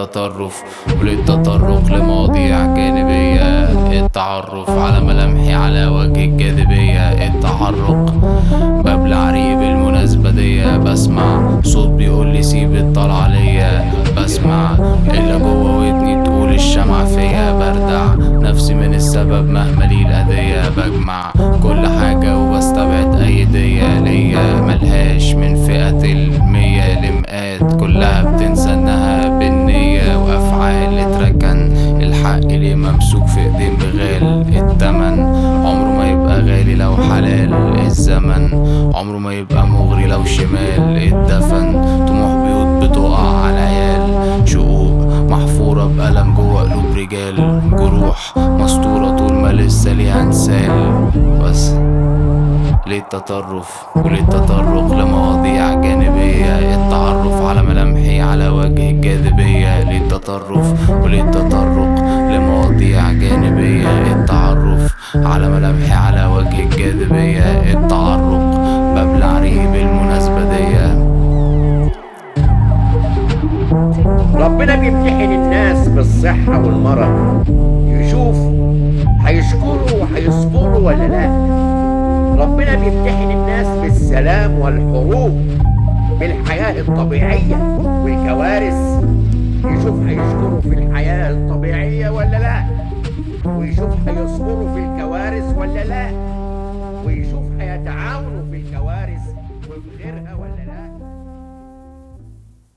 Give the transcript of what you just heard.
التطرف وللتطرق لمواضيع جانبية التعرف على ملامحي على وجه الجاذبية التحرك ببلع ريق بالمناسبة دي بسمع صوت بيقول لي سيب الطلعة ليا بسمع إلا جوه ودني تقول الشمعة فيا بردع نفسي من السبب مهما لي الأذية بجمع كل حاجة وبستبعد أي دية ليا ملهاش من فئة المية لمئات كلها بتنسى إنها بالنية وأفعال اتركن الحق ليه ممسوك في ايدين بغال التمن عمره ما يبقى غالي لو حلال الزمن عمره ما يبقى مغري لو شمال الدفن طموح بيوت بتقع على عيال شقوق محفورة بألم جوه قلوب رجال جروح مسطورة طول ما لسه ليها انسال بس ليه التطرف وليه التطرق لمواضيع جانبية التعرف على ملامحي على وجه الجاذبية ليه التطرف وليه التطرق لمواضيع جانبية التعرف على ملامحي على وجه الجاذبية التعرق ببلع ريق بالمناسبة دي ربنا بيمتحن الناس بالصحة والمرض يشوف هيشكروا وهيصبروا ولا لا ربنا بيمتحن الناس بالسلام والحروب بالحياة الطبيعية